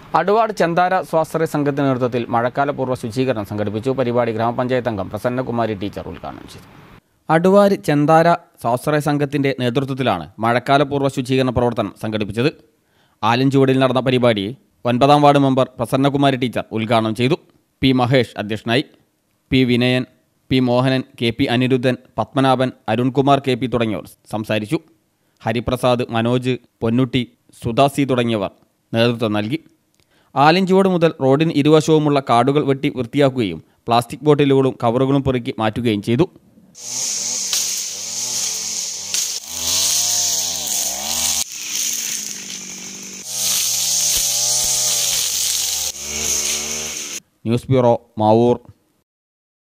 അടുവാട് ചെന്താര സ്വാശ്രയ സംഘത്തിന്റെ നേതൃത്വത്തിൽ മഴക്കാലപൂർവ്വ ശുചീകരണം സംഘടിപ്പിച്ചു പരിപാടി ഗ്രാമപഞ്ചായത്ത് അംഗം പ്രസന്നകുമാരി ടീച്ചർ ഉദ്ഘാടനം ചെയ്തു അടുവാര് ചെന്താര സ്വാശ്രയ സംഘത്തിന്റെ നേതൃത്വത്തിലാണ് മഴക്കാലപൂർവ്വ ശുചീകരണ പ്രവർത്തനം സംഘടിപ്പിച്ചത് ആലഞ്ചുവടിൽ നടന്ന പരിപാടി ഒൻപതാം വാർഡ് മെമ്പർ പ്രസന്നകുമാരി ടീച്ചർ ഉദ്ഘാടനം ചെയ്തു പി മഹേഷ് അധ്യക്ഷനായി P Vinayan P Mohanan K P Anirudhan Padmanabhan Arunkumar K P തുടങ്ങിയവർ സംസാരിച്ചു ഹരിപ്രസാദ് മനോജ് പൊന്നുട്ടി സുദാസി തുടങ്ങിയവർ നേതൃത്വം നൽകി ആലിഞ്ചുവട് മുതൽ റോഡിന് ഇരുവശവുമുള്ള കാടുകൾ വെട്ടി വൃത്തിയാക്കുകയും പ്ലാസ്റ്റിക് ബോട്ടിലുകളും കവറുകളും പെറുക്കി മാറ്റുകയും ചെയ്തു ന്യൂസ് ബ്യൂറോ മാവൂർ